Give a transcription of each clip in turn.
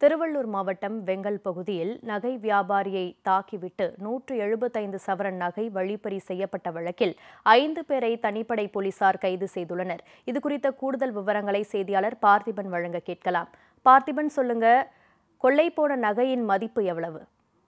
திருவள்ளூர் மாவட்டம் வெங்கல் பகுதியில் நகை வியாபாரியை தாக்கிவிட்டு நூற்று எழுபத்தைந்து சவரன் நகை வழிப்பறி செய்யப்பட்ட வழக்கில் ஐந்து பேரை தனிப்படை போலீசார் கைது செய்துள்ளனர் இதுகுறித்த கூடுதல் விவரங்களை செய்தியாளர் பார்த்திபன் வழங்க கேட்கலாம் பார்த்திபன் சொல்லுங்க கொள்ளை போன நகையின் மதிப்பு எவ்வளவு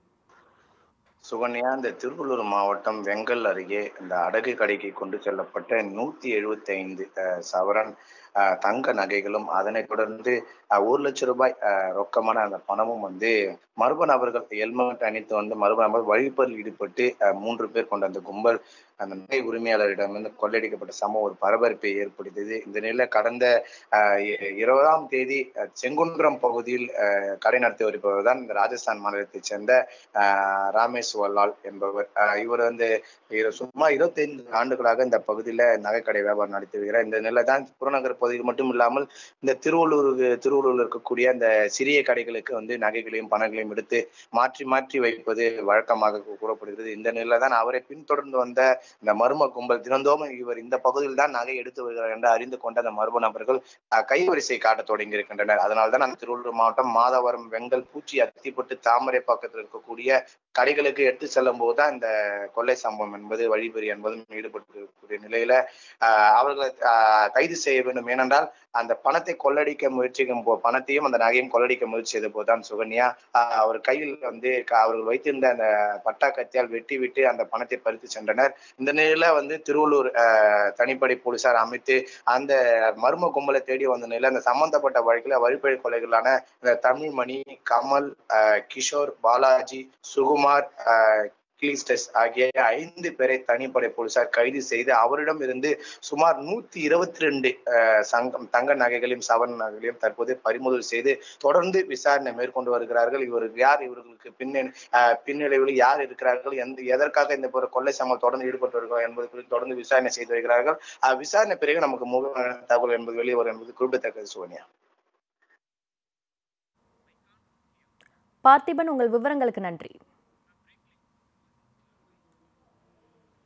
சுகன்யா இந்த திருவள்ளூர் மாவட்டம் வெங்கல் அருகே இந்த அடகு கடைக்கு கொண்டு செல்லப்பட்ட நூத்தி எழுபத்தி ஐந்து சவரன் அஹ், தங்க நகைகளும் அதனைத் தொடர்ந்து அஹ், ஒரு லட்சம் ரூபாய் அஹ், ரொக்கமான அந்த பணமும் வந்து மர்ம நபர்கள் ஹெல்மெட் அணித்து வந்து மர்ம நபர் வழிப்பறில் ஈடுபட்டு அஹ், மூன்று பேர் கொண்ட அந்த கும்பல் அந்த நகை உரிமையாளரிடமிருந்து கொள்ளையடிக்கப்பட்ட சம்பவம் ஒரு பரபரப்பை ஏற்படுத்தியது இந்த நிலையில கடந்த அஹ், இ- இருபதாம் தேதி அஹ், செங்குன்றம் பகுதியில் அஹ், கடை நடத்தி வருபவர் தான் இந்த ராஜஸ்தான் மாநிலத்தைச் சேர்ந்த அஹ், ராமேஷ் வல்லால் என்பவர் அஹ், இவர் வந்து இவர் சுமார் இருபத்தைந்து ஆண்டுகளாக இந்த பகுதியில நகைக்கடை வியாபாரம் நடத்தி வருகிறார் இந்த நிலை தான் புறநகர் பகுதியில் மட்டும் இல்லாமல் இந்த திருவள்ளூருக்கு திருவள்ளூர்ல இருக்கக்கூடிய அந்த சிறிய கடைகளுக்கு வந்து நகைகளையும் பணங்களையும் எடுத்து மாற்றி மாற்றி வைப்பது வழக்கமாக கூ- கூறப்படுகிறது இந்த நிலையில தான் அவரை பின்தொடர்ந்து வந்த இந்த மர்ம கும்பல் தினந்தோறும் இவர் இந்த பகுதியில் தான் நகை எடுத்து வருகிறார் என்று அறிந்து கொண்ட அந்த மர்ம நபர்கள் அஹ், கைவரிசை காட்டத் தொடங்கி இருக்கின்றனர் அதனால தான் நம்ம திருவள்ளூர் மாவட்டம் மாதவரம் வெங்கல் பூச்சி அத்திப்பட்டு தாமரை பக்கத்தில் இருக்கக்கூடிய கடைகளுக்கு எடுத்து செல்லும் போது தான் இந்த கொள்ளை சம்பவம் என்பது வழிபறி என்பதும் ஈடுபட்டிருக்கக்கூடிய நிலையில ஆஹ் அவர்களை ஆஹ் கைது செய்ய வேண்டும் ஏனென்றால் அந்த பணத்தை கொள்ளடிக்க முயற்சிக்கும் போ பணத்தையும் அந்த நகையும் கொள்ளடிக்க முயற்சி செய்த போதுதான் சுகன்யா ஆஹ் அவர் கையில் வந்து க- அவர்கள் வைத்திருந்த அந்த பட்டா கத்தியால் வெட்டி விட்டு அந்த பணத்தை பறித்து சென்றனர் இந்த நிலையில வந்து திருவள்ளூர் ஆஹ் தனிப்படை போலீசார் அமைத்து அந்த மர்ம கும்பலை தேடி வந்த நிலையில அந்த சம்பந்தப்பட்ட வழக்கில் வழிப்பறி கொலைகளான இந்த தமிழ்மணி கமல் ஆஹ் கிஷோர் பாலாஜி சுகுமார் ஆஹ் கிளிஸ்டஸ் ஆகிய ஐந்து பேரை தனிப்படை போலீசார் கைது செய்து அவரிடம் இருந்து சுமார் நூத்தி இருபத்தி ரெண்டு சங்கம் தங்க நகைகளையும் சவரன் நகைகளையும் தற்போது பறிமுதல் செய்து தொடர்ந்து விசாரணை மேற்கொண்டு வருகிறார்கள் இவருக்கு யார் இவர்களுக்கு பின்ன ஆஹ் பின்னடைவில் யார் இருக்கிறார்கள் எந்த எதற்காக இந்த ஒரு கொள்ளை சம்பவம் தொடர்ந்து ஈடுபட்டு வருகிறார்கள் என்பது குறித்து தொடர்ந்து விசாரணை செய்து வருகிறார்கள் ஆஹ் விசாரணை பிறகு நமக்கு முழு தகவல் என்பது வெளியே வரும் என்பது குறிப்பிடத்தக்கது சோனியா பார்த்திபன் உங்கள் விவரங்களுக்கு நன்றி